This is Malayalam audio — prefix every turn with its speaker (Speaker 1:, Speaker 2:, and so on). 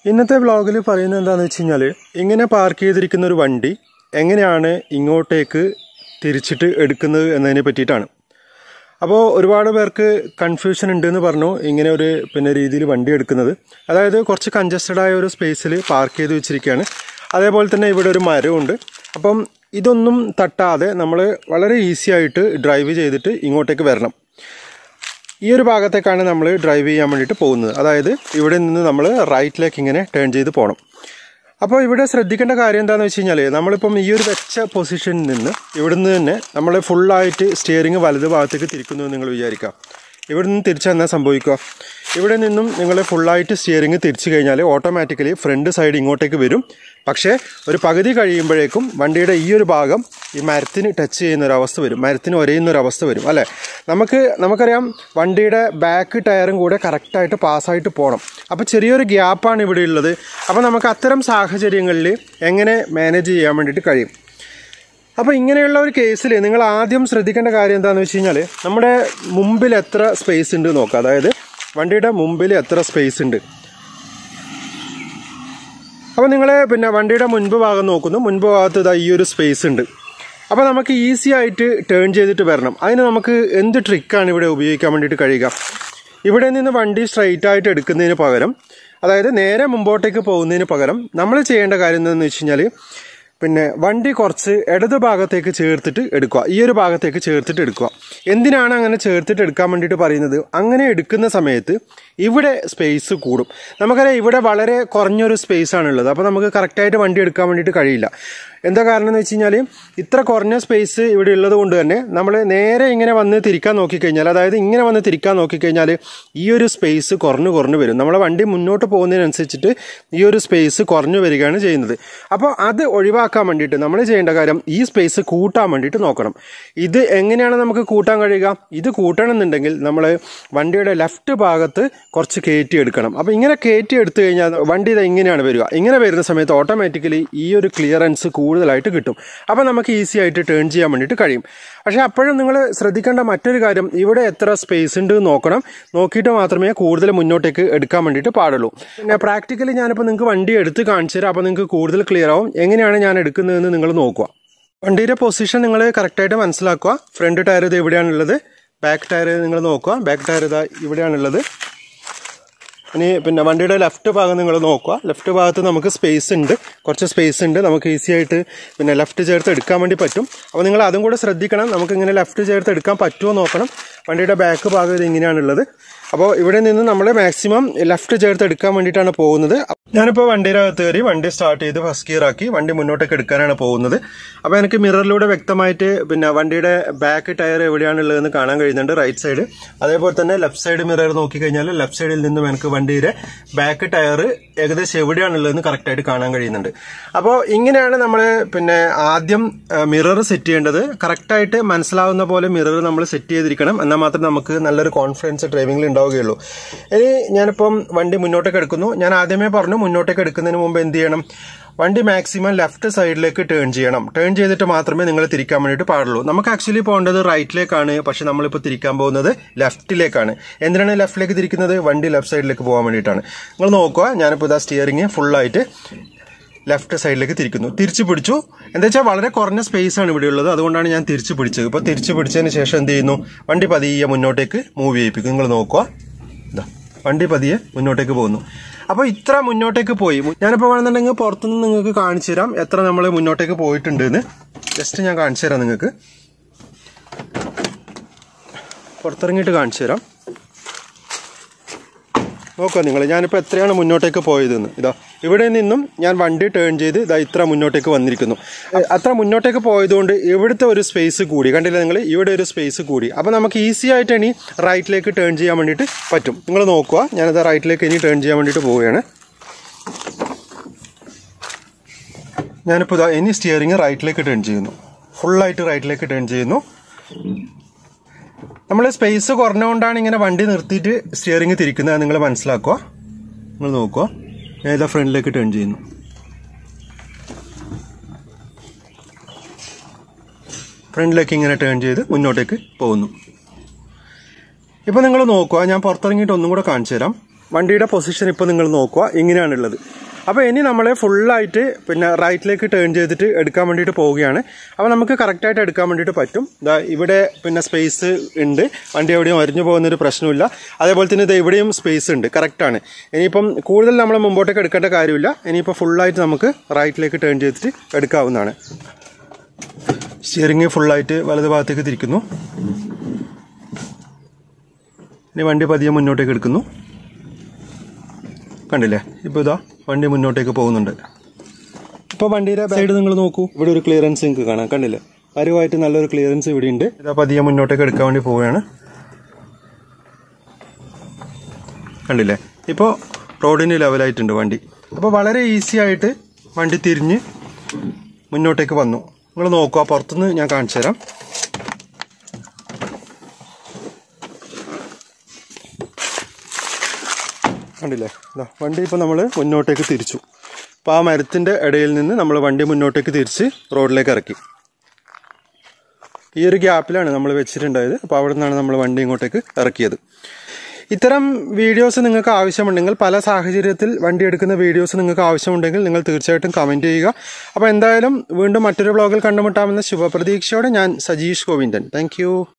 Speaker 1: ഇന്നത്തെ വ്ളോഗിൽ പറയുന്നത് എന്താണെന്ന് വെച്ച് കഴിഞ്ഞാൽ ഇങ്ങനെ പാർക്ക് ചെയ്തിരിക്കുന്ന ഒരു വണ്ടി എങ്ങനെയാണ് ഇങ്ങോട്ടേക്ക് തിരിച്ചിട്ട് എടുക്കുന്നത് എന്നതിനെ പറ്റിയിട്ടാണ് അപ്പോൾ ഒരുപാട് പേർക്ക് കൺഫ്യൂഷൻ ഉണ്ടെന്ന് പറഞ്ഞു ഇങ്ങനെ ഒരു പിന്നെ രീതിയിൽ വണ്ടി എടുക്കുന്നത് അതായത് കുറച്ച് കൺജസ്റ്റഡ് ആയ ഒരു സ്പേസിൽ പാർക്ക് ചെയ്ത് വെച്ചിരിക്കുകയാണ് അതേപോലെ തന്നെ ഇവിടെ ഒരു മരമുണ്ട് അപ്പം ഇതൊന്നും തട്ടാതെ നമ്മൾ വളരെ ഈസി ആയിട്ട് ഡ്രൈവ് ചെയ്തിട്ട് ഇങ്ങോട്ടേക്ക് വരണം ഈ ഒരു ഭാഗത്തേക്കാണ് നമ്മൾ ഡ്രൈവ് ചെയ്യാൻ വേണ്ടിയിട്ട് പോകുന്നത് അതായത് ഇവിടെ നിന്ന് നമ്മൾ റൈറ്റിലേക്ക് ഇങ്ങനെ ടേൺ ചെയ്ത് പോകണം അപ്പോൾ ഇവിടെ ശ്രദ്ധിക്കേണ്ട കാര്യം എന്താണെന്ന് വെച്ച് കഴിഞ്ഞാൽ നമ്മളിപ്പം ഈ ഒരു വെച്ച പൊസിഷനിൽ നിന്ന് ഇവിടുന്ന് തന്നെ നമ്മൾ ഫുള്ളായിട്ട് സ്റ്റിയറിംഗ് വലത് ഭാഗത്തേക്ക് തിരിക്കുന്നു എന്ന് നിങ്ങൾ വിചാരിക്കുക ഇവിടെ നിന്ന് തിരിച്ചാൽ എന്നാ സംഭവിക്കുക ഇവിടെ നിന്നും നിങ്ങൾ ഫുള്ളായിട്ട് സ്റ്റിയറിംഗ് തിരിച്ചു കഴിഞ്ഞാൽ ഓട്ടോമാറ്റിക്കലി ഫ്രണ്ട് സൈഡ് ഇങ്ങോട്ടേക്ക് വരും പക്ഷേ ഒരു പകുതി കഴിയുമ്പോഴേക്കും വണ്ടിയുടെ ഈ ഒരു ഭാഗം ഈ മരത്തിന് ടച്ച് ചെയ്യുന്ന ഒരു അവസ്ഥ വരും മരത്തിന് ഒരയുന്ന ഒരു അവസ്ഥ വരും അല്ലേ നമുക്ക് നമുക്കറിയാം വണ്ടിയുടെ ബാക്ക് ടയറും കൂടെ കറക്റ്റായിട്ട് പാസ്സായിട്ട് പോകണം അപ്പോൾ ചെറിയൊരു ഗ്യാപ്പാണ് ഇവിടെ ഉള്ളത് അപ്പോൾ നമുക്ക് അത്തരം സാഹചര്യങ്ങളിൽ എങ്ങനെ മാനേജ് ചെയ്യാൻ വേണ്ടിയിട്ട് കഴിയും അപ്പോൾ ഇങ്ങനെയുള്ള ഒരു കേസിൽ നിങ്ങൾ ആദ്യം ശ്രദ്ധിക്കേണ്ട കാര്യം എന്താണെന്ന് വെച്ച് കഴിഞ്ഞാൽ നമ്മുടെ മുമ്പിൽ എത്ര സ്പേസ് ഉണ്ട് നോക്കുക അതായത് വണ്ടിയുടെ മുമ്പിൽ എത്ര സ്പേസ് ഉണ്ട് അപ്പോൾ നിങ്ങൾ പിന്നെ വണ്ടിയുടെ മുൻപ് ഭാഗം നോക്കുന്നു മുൻപ് ഭാഗത്ത് ഇതാ ഈ ഒരു സ്പേസ് ഉണ്ട് അപ്പോൾ നമുക്ക് ഈസി ആയിട്ട് ടേൺ ചെയ്തിട്ട് വരണം അതിന് നമുക്ക് എന്ത് ട്രിക്കാണ് ഇവിടെ ഉപയോഗിക്കാൻ വേണ്ടിയിട്ട് കഴിയുക ഇവിടെ നിന്ന് വണ്ടി സ്ട്രൈറ്റ് ആയിട്ട് എടുക്കുന്നതിന് പകരം അതായത് നേരെ മുമ്പോട്ടേക്ക് പോകുന്നതിന് പകരം നമ്മൾ ചെയ്യേണ്ട കാര്യം എന്താണെന്ന് വെച്ച് കഴിഞ്ഞാൽ പിന്നെ വണ്ടി കുറച്ച് ഇടത് ഭാഗത്തേക്ക് ചേർത്തിട്ട് എടുക്കുക ഈ ഒരു ഭാഗത്തേക്ക് ചേർത്തിട്ട് എടുക്കുക എന്തിനാണ് അങ്ങനെ ചേർത്തിട്ട് എടുക്കാൻ വേണ്ടിയിട്ട് പറയുന്നത് അങ്ങനെ എടുക്കുന്ന സമയത്ത് ഇവിടെ സ്പേസ് കൂടും നമുക്കറിയാം ഇവിടെ വളരെ കുറഞ്ഞൊരു സ്പേസ് ആണുള്ളത് അപ്പോൾ നമുക്ക് കറക്റ്റായിട്ട് വണ്ടി എടുക്കാൻ വേണ്ടിയിട്ട് കഴിയില്ല എന്താ കാരണം എന്ന് വെച്ച് കഴിഞ്ഞാൽ ഇത്ര കുറഞ്ഞ സ്പേസ് ഇവിടെ ഉള്ളത് കൊണ്ട് തന്നെ നമ്മൾ നേരെ ഇങ്ങനെ വന്ന് തിരിക്കാൻ നോക്കിക്കഴിഞ്ഞാൽ അതായത് ഇങ്ങനെ വന്ന് തിരിക്കാൻ നോക്കിക്കഴിഞ്ഞാൽ ഈ ഒരു സ്പേസ് കുറഞ്ഞു കുറഞ്ഞു വരും നമ്മളെ വണ്ടി മുന്നോട്ട് പോകുന്നതിനനുസരിച്ചിട്ട് ഈ ഒരു സ്പേസ് കുറഞ്ഞു വരികയാണ് ചെയ്യുന്നത് അപ്പോൾ അത് ഒഴിവാക്കാൻ വേണ്ടിയിട്ട് നമ്മൾ ചെയ്യേണ്ട കാര്യം ഈ സ്പേസ് കൂട്ടാൻ വേണ്ടിയിട്ട് നോക്കണം ഇത് എങ്ങനെയാണ് നമുക്ക് കൂട്ടാൻ കഴിയുക ഇത് കൂട്ടണമെന്നുണ്ടെങ്കിൽ നമ്മൾ വണ്ടിയുടെ ലെഫ്റ്റ് ഭാഗത്ത് കുറച്ച് കയറ്റി എടുക്കണം അപ്പോൾ ഇങ്ങനെ കയറ്റി എടുത്തു കഴിഞ്ഞാൽ വണ്ടി ഇത് ഇങ്ങനെയാണ് വരിക ഇങ്ങനെ വരുന്ന സമയത്ത് ഓട്ടോമാറ്റിക്കലി ഈ ഒരു ക്ലിയറൻസ് കൂടുതലായിട്ട് കിട്ടും അപ്പോൾ നമുക്ക് ഈസി ആയിട്ട് ടേൺ ചെയ്യാൻ വേണ്ടിയിട്ട് കഴിയും പക്ഷേ അപ്പോഴും നിങ്ങൾ ശ്രദ്ധിക്കേണ്ട മറ്റൊരു കാര്യം ഇവിടെ എത്ര സ്പേസ് ഉണ്ട് എന്ന് നോക്കണം നോക്കിയിട്ട് മാത്രമേ കൂടുതൽ മുന്നോട്ടേക്ക് എടുക്കാൻ വേണ്ടിയിട്ട് പാടുള്ളൂ പിന്നെ പ്രാക്ടിക്കലി ഞാനിപ്പോൾ നിങ്ങൾക്ക് വണ്ടി എടുത്ത് കാണിച്ചു തരാം അപ്പോൾ നിങ്ങൾക്ക് കൂടുതൽ ക്ലിയർ ആവും എങ്ങനെയാണ് ഞാൻ എടുക്കുന്നതെന്ന് നിങ്ങൾ നോക്കുക വണ്ടിയുടെ പൊസിഷൻ നിങ്ങൾ കറക്റ്റായിട്ട് മനസ്സിലാക്കുക ഫ്രണ്ട് ടയർ ഇത് എവിടെയാണുള്ളത് ബാക്ക് ടയർ നിങ്ങൾ നോക്കുക ബാക്ക് ടയർ ഇതാ ഇവിടെയാണുള്ളത് ഇനി പിന്നെ വണ്ടിയുടെ ലെഫ്റ്റ് ഭാഗം നിങ്ങൾ നോക്കുക ലെഫ്റ്റ് ഭാഗത്ത് നമുക്ക് സ്പേസ് ഉണ്ട് കുറച്ച് സ്പേസ് ഉണ്ട് നമുക്ക് ഈസി ആയിട്ട് പിന്നെ ലെഫ്റ്റ് ചേർത്ത് എടുക്കാൻ വേണ്ടി പറ്റും അപ്പോൾ നിങ്ങൾ അതും കൂടെ ശ്രദ്ധിക്കണം നമുക്ക് ഇങ്ങനെ ലെഫ്റ്റ് ചേർത്ത് എടുക്കാൻ പറ്റുമോ നോക്കണം വണ്ടിയുടെ ബാക്ക് ഭാഗം ഇത് ഇങ്ങനെയാണുള്ളത് അപ്പോൾ ഇവിടെ നിന്ന് നമ്മൾ മാക്സിമം ലെഫ്റ്റ് ചേർത്ത് എടുക്കാൻ വേണ്ടിയിട്ടാണ് പോകുന്നത് ഞാനിപ്പോൾ വണ്ടിയുടെ അകത്ത് കയറി വണ്ടി സ്റ്റാർട്ട് ചെയ്ത് ഫസ്റ്റ് ഗിയർ ആക്കി വണ്ടി മുന്നോട്ടേക്ക് എടുക്കാനാണ് പോകുന്നത് അപ്പോൾ എനിക്ക് മിററിലൂടെ വ്യക്തമായിട്ട് പിന്നെ വണ്ടിയുടെ ബാക്ക് ടയർ എവിടെയാണുള്ളതെന്ന് കാണാൻ കഴിയുന്നുണ്ട് റൈറ്റ് സൈഡ് അതേപോലെ തന്നെ ലെഫ്റ്റ് സൈഡ് മിറർ നോക്കിക്കഴിഞ്ഞാൽ ലെഫ്റ്റ് സൈഡിൽ നിന്നും എനിക്ക് വണ്ടിയുടെ ബാക്ക് ടയർ ഏകദേശം എവിടെയാണുള്ളതെന്ന് കറക്റ്റായിട്ട് കാണാൻ കഴിയുന്നുണ്ട് അപ്പോൾ ഇങ്ങനെയാണ് നമ്മൾ പിന്നെ ആദ്യം മിറർ സെറ്റ് ചെയ്യേണ്ടത് കറക്റ്റായിട്ട് മനസ്സിലാവുന്ന പോലെ മിറർ നമ്മൾ സെറ്റ് ചെയ്തിരിക്കണം എന്നാൽ മാത്രമേ നമുക്ക് നല്ലൊരു കോൺഫിഡൻസ് ഡ്രൈവിംഗിൽ ഉണ്ടാവുകയുള്ളൂ ഇനി ഞാനിപ്പം വണ്ടി മുന്നോട്ടേക്ക് എടുക്കുന്നു ഞാൻ ആദ്യമേ പറഞ്ഞു മുന്നോട്ടേക്ക് എടുക്കുന്നതിന് മുമ്പ് എന്ത് ചെയ്യണം വണ്ടി മാക്സിമം ലെഫ്റ്റ് സൈഡിലേക്ക് ടേൺ ചെയ്യണം ടേൺ ചെയ്തിട്ട് മാത്രമേ നിങ്ങൾ തിരിക്കാൻ വേണ്ടിയിട്ട് പാടുള്ളൂ നമുക്ക് ആക്ച്വലി പോകേണ്ടത് റൈറ്റിലേക്കാണ് പക്ഷെ നമ്മളിപ്പോൾ തിരിക്കാൻ പോകുന്നത് ലെഫ്റ്റിലേക്കാണ് എന്തിനാണ് ലെഫ്റ്റിലേക്ക് തിരിക്കുന്നത് വണ്ടി ലെഫ്റ്റ് സൈഡിലേക്ക് പോകാൻ വേണ്ടിയിട്ടാണ് നിങ്ങൾ നോക്കുക ഞാനിപ്പോൾ ഇതാ സ്റ്റിയറിങ് ഫുള്ളായിട്ട് ലെഫ്റ്റ് സൈഡിലേക്ക് തിരിക്കുന്നു തിരിച്ചു പിടിച്ചു എന്താ വെച്ചാൽ വളരെ കുറഞ്ഞ സ്പേസ് ആണ് ഇവിടെ ഉള്ളത് അതുകൊണ്ടാണ് ഞാൻ തിരിച്ചു പിടിച്ചത് ഇപ്പോൾ തിരിച്ചു പിടിച്ചതിന് ശേഷം എന്ത് ചെയ്യുന്നു വണ്ടി പതിയെ മുന്നോട്ടേക്ക് മൂവ് ചെയ്യിപ്പിക്കും നിങ്ങൾ നോക്കുക ഇതാ വണ്ടി പതിയെ മുന്നോട്ടേക്ക് പോകുന്നു അപ്പോൾ ഇത്ര മുന്നോട്ടേക്ക് പോയി ഞാനിപ്പോൾ വേണമെന്നുണ്ടെങ്കിൽ പുറത്തുനിന്ന് നിങ്ങൾക്ക് കാണിച്ചു തരാം എത്ര നമ്മൾ മുന്നോട്ടേക്ക് പോയിട്ടുണ്ട് എന്ന് ജസ്റ്റ് ഞാൻ കാണിച്ചു തരാം നിങ്ങൾക്ക് പുറത്തിറങ്ങിയിട്ട് കാണിച്ചു തരാം നോക്കുക നിങ്ങൾ ഞാനിപ്പോൾ എത്രയാണ് മുന്നോട്ടേക്ക് പോയതെന്ന് ഇതാ ഇവിടെ നിന്നും ഞാൻ വണ്ടി ടേൺ ചെയ്ത് ഇതാ ഇത്ര മുന്നോട്ടേക്ക് വന്നിരിക്കുന്നു അത്ര മുന്നോട്ടേക്ക് പോയതുകൊണ്ട് ഇവിടുത്തെ ഒരു സ്പേസ് കൂടി കണ്ടില്ല നിങ്ങൾ ഇവിടെ ഒരു സ്പേസ് കൂടി അപ്പോൾ നമുക്ക് ഈസി ആയിട്ട് ഇനി റൈറ്റിലേക്ക് ടേൺ ചെയ്യാൻ വേണ്ടിയിട്ട് പറ്റും നിങ്ങൾ നോക്കുക ഞാനത് റൈറ്റിലേക്ക് ഇനി ടേൺ ചെയ്യാൻ വേണ്ടിയിട്ട് പോവുകയാണ് ഞാനിപ്പോൾ ഇതാ ഇനി സ്റ്റിയറിങ് റൈറ്റിലേക്ക് ടേൺ ചെയ്യുന്നു ഫുള്ളായിട്ട് റൈറ്റിലേക്ക് ടേൺ ചെയ്യുന്നു നമ്മൾ സ്പേസ് കുറഞ്ഞുകൊണ്ടാണ് ഇങ്ങനെ വണ്ടി നിർത്തിയിട്ട് സ്റ്റിയറിംഗ് തിരിക്കുന്നത് നിങ്ങൾ മനസ്സിലാക്കുക നിങ്ങൾ നോക്കുക ഞാൻ ഇതാ ഫ്രണ്ടിലേക്ക് ടേൺ ചെയ്യുന്നു ഫ്രണ്ടിലേക്ക് ഇങ്ങനെ ടേൺ ചെയ്ത് മുന്നോട്ടേക്ക് പോകുന്നു ഇപ്പോൾ നിങ്ങൾ നോക്കുക ഞാൻ പുറത്തിറങ്ങിയിട്ട് ഒന്നും കൂടെ കാണിച്ചു തരാം വണ്ടിയുടെ പൊസിഷൻ ഇപ്പോൾ നിങ്ങൾ നോക്കുക ഇങ്ങനെയാണുള്ളത് അപ്പോൾ ഇനി നമ്മൾ ഫുള്ളായിട്ട് പിന്നെ റൈറ്റിലേക്ക് ടേൺ ചെയ്തിട്ട് എടുക്കാൻ വേണ്ടിയിട്ട് പോവുകയാണ് അപ്പോൾ നമുക്ക് കറക്റ്റായിട്ട് എടുക്കാൻ വേണ്ടിയിട്ട് പറ്റും ദാ ഇവിടെ പിന്നെ സ്പേസ് ഉണ്ട് വണ്ടി എവിടെയും ഒരിഞ്ഞു പോകുന്നൊരു പ്രശ്നമില്ല അതേപോലെ തന്നെ ഇത് ഇവിടെയും സ്പേസ് ഉണ്ട് കറക്റ്റാണ് ഇനിയിപ്പം കൂടുതൽ നമ്മൾ മുമ്പോട്ടേക്ക് എടുക്കേണ്ട കാര്യമില്ല ഇനിയിപ്പോൾ ഫുള്ളായിട്ട് നമുക്ക് റൈറ്റിലേക്ക് ടേൺ ചെയ്തിട്ട് എടുക്കാവുന്നതാണ് സ്റ്റിയറിംഗ് ഫുള്ളായിട്ട് വലത് ഭാഗത്തേക്ക് തിരിക്കുന്നു ഇനി വണ്ടി പതിയെ മുന്നോട്ടേക്ക് എടുക്കുന്നു കണ്ടില്ലേ ഇപ്പോൾ ഇതാ വണ്ടി മുന്നോട്ടേക്ക് പോകുന്നുണ്ട് ഇപ്പോൾ വണ്ടിയുടെ സൈഡ് നിങ്ങൾ നോക്കൂ ഇവിടെ ഒരു ക്ലിയറൻസ് നിങ്ങൾക്ക് കാണാം കണ്ടില്ലേ അരുവായിട്ട് നല്ലൊരു ക്ലിയറൻസ് ഇവിടെ ഉണ്ട് ഇതാ പതിയെ മുന്നോട്ടേക്ക് എടുക്കാൻ വേണ്ടി പോവുകയാണ് കണ്ടില്ലേ ഇപ്പോൾ റോഡിന് ലെവലായിട്ടുണ്ട് വണ്ടി അപ്പോൾ വളരെ ഈസി ആയിട്ട് വണ്ടി തിരിഞ്ഞ് മുന്നോട്ടേക്ക് വന്നു നിങ്ങൾ നോക്കുക പുറത്തുനിന്ന് ഞാൻ കാണിച്ചു തരാം കണ്ടില്ലേ ഇതാ വണ്ടി ഇപ്പോൾ നമ്മൾ മുന്നോട്ടേക്ക് തിരിച്ചു അപ്പോൾ ആ മരത്തിൻ്റെ ഇടയിൽ നിന്ന് നമ്മൾ വണ്ടി മുന്നോട്ടേക്ക് തിരിച്ച് റോഡിലേക്ക് ഇറക്കി ഈ ഒരു ഗ്യാപ്പിലാണ് നമ്മൾ വെച്ചിട്ടുണ്ടായത് അപ്പോൾ അവിടെ നിന്നാണ് നമ്മൾ വണ്ടി ഇങ്ങോട്ടേക്ക് ഇറക്കിയത് ഇത്തരം വീഡിയോസ് നിങ്ങൾക്ക് ആവശ്യമുണ്ടെങ്കിൽ പല സാഹചര്യത്തിൽ വണ്ടി എടുക്കുന്ന വീഡിയോസ് നിങ്ങൾക്ക് ആവശ്യമുണ്ടെങ്കിൽ നിങ്ങൾ തീർച്ചയായിട്ടും കമൻറ്റ് ചെയ്യുക അപ്പോൾ എന്തായാലും വീണ്ടും മറ്റൊരു ബ്ലോഗിൽ കണ്ടുമുട്ടാമെന്ന ശുഭപ്രതീക്ഷയോടെ ഞാൻ സജീഷ് ഗോവിന്ദൻ താങ്ക്